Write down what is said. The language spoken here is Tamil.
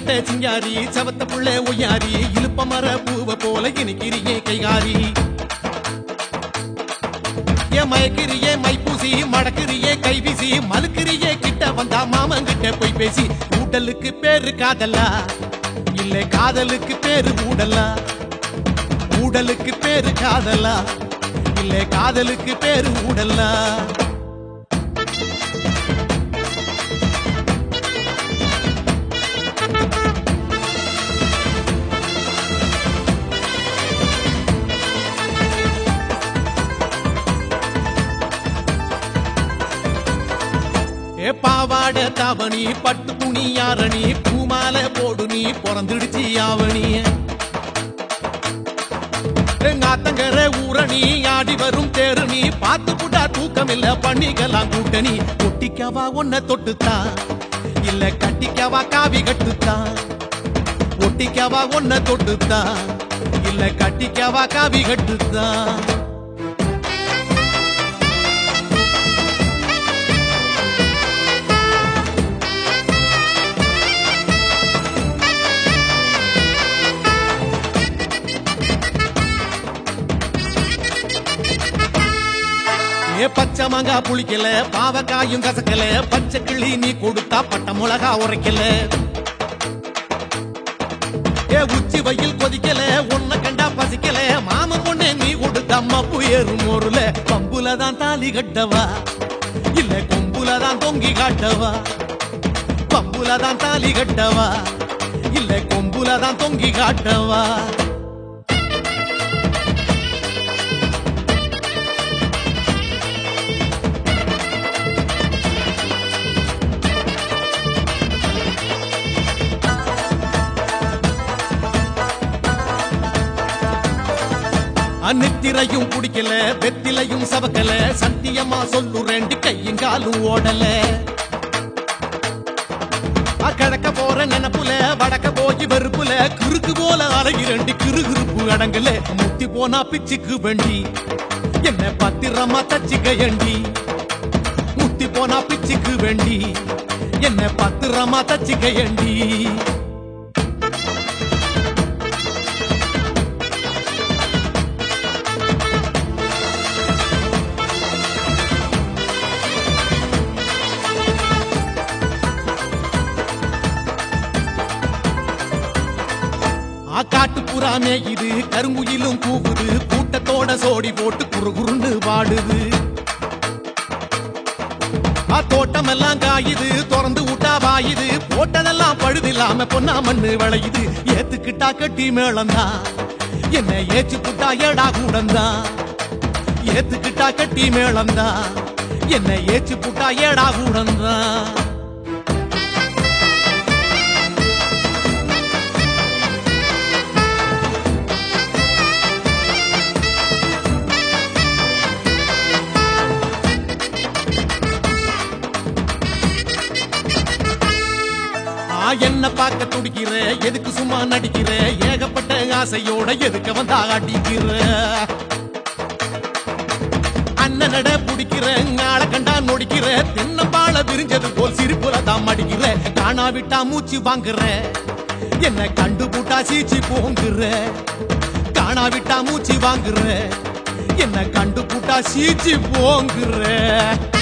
கட்ட சிங்காரி சவத்த புள்ள ஒய்யாரி இழுப்ப மர பூவ போல இனிக்கிறியே கைகாரி ஏ மயக்கிறியே மைப்பூசி மடக்கிறியே கைவீசி மலுக்கிறியே கிட்ட வந்தா மாமங்கிட்ட போய் பேசி ஊடலுக்கு பேரு காதலா இல்ல காதலுக்கு பேரு ஊடலா ஊடலுக்கு பேரு காதலா இல்ல காதலுக்கு பேரு ஊடலா ஏ பாவாட தாவணி பட்டு துணி யாரணி பூமால போடு நீ பிறந்துடுச்சு ஆவணி ஆத்தங்கர ஊரணி ஆடி வரும் தேரு நீ பார்த்து புட்டா தூக்கம் இல்ல பண்ணிக்கலாம் கூட்டணி ஒட்டிக்கவா ஒன்ன தொட்டுத்தான் இல்ல கட்டிக்கவா காவி கட்டுத்தான் ஒட்டிக்கவா ஒன்ன தொட்டுத்தான் இல்ல கட்டிக்கவா காவி கட்டுத்தான் ஏ பச்சை மாங்கா புளிக்கல பாவக்காயும் கசக்கல பச்சை கிளி நீ கொடுத்தா பட்ட மிளகா உரைக்கல ஏ உச்சி வெயில் கொதிக்கல உன்னை கண்டா பசிக்கல மாம பொண்ணே நீ கொடுத்த மப்பு ஏறும் ஊருல பம்புல தான் தாலி கட்டவா இல்ல கொம்புல தான் தொங்கி காட்டவா பம்புல தான் தாலி கட்டவா இல்ல கொம்புல தான் தொங்கி காட்டவா அந்நித்திரையும் குடிக்கல வெத்திலையும் சவக்கல சத்தியமா சொல்லுறேன் கையும் காலும் ஓடல அ, கிழக்க போற நினப்புல வடக்க போய் வெறுப்புல குறுக்கு போல அழகிறண்டி கிருகிருப்பு அடங்கல முத்தி போனா பிச்சுக்கு வண்டி என்ன பத்திரமா தச்சுக்கையண்டி முத்தி போனா பிச்சுக்கு வேண்டி என்ன பத்திரமா தச்சுக்கையண்டி ஆ காட்டு புறாமே இது கருங்குயிலும் கூவுது கூட்டத்தோட சோடி போட்டு குறுகுறுன்னு பாடுது ஆ தோட்டம் எல்லாம் காயுது திறந்து விட்டா வாயுது போட்டதெல்லாம் பழுதில்லாம பொன்னா மண்ணு விளையுது ஏத்துக்கிட்டா கட்டி மேளந்தான் என்ன ஏச்சு புட்டா ஏடா கூடந்தான் ஏத்துக்கிட்டா கட்டி மேளந்தான் என்ன ஏச்சு புட்டா ஏடா கூடந்தான் ஆ என்ன பார்க்க துடிக்கிற எதுக்கு சும்மா நடிக்கிற ஏகப்பட்ட ஆசையோட எதுக்கு வந்தா அடிக்கிற அண்ணனட புடிக்கிற ஆள கண்டா நொடிக்கிற தென்னம்பாள விரிஞ்சது போல் சிரிப்புல தான் மடிக்கிற காணா விட்டா மூச்சு வாங்குற என்ன கண்டு பூட்டா சீச்சி போங்குற காணா விட்டா மூச்சு வாங்குற என்ன கண்டு பூட்டா சீச்சி போங்குற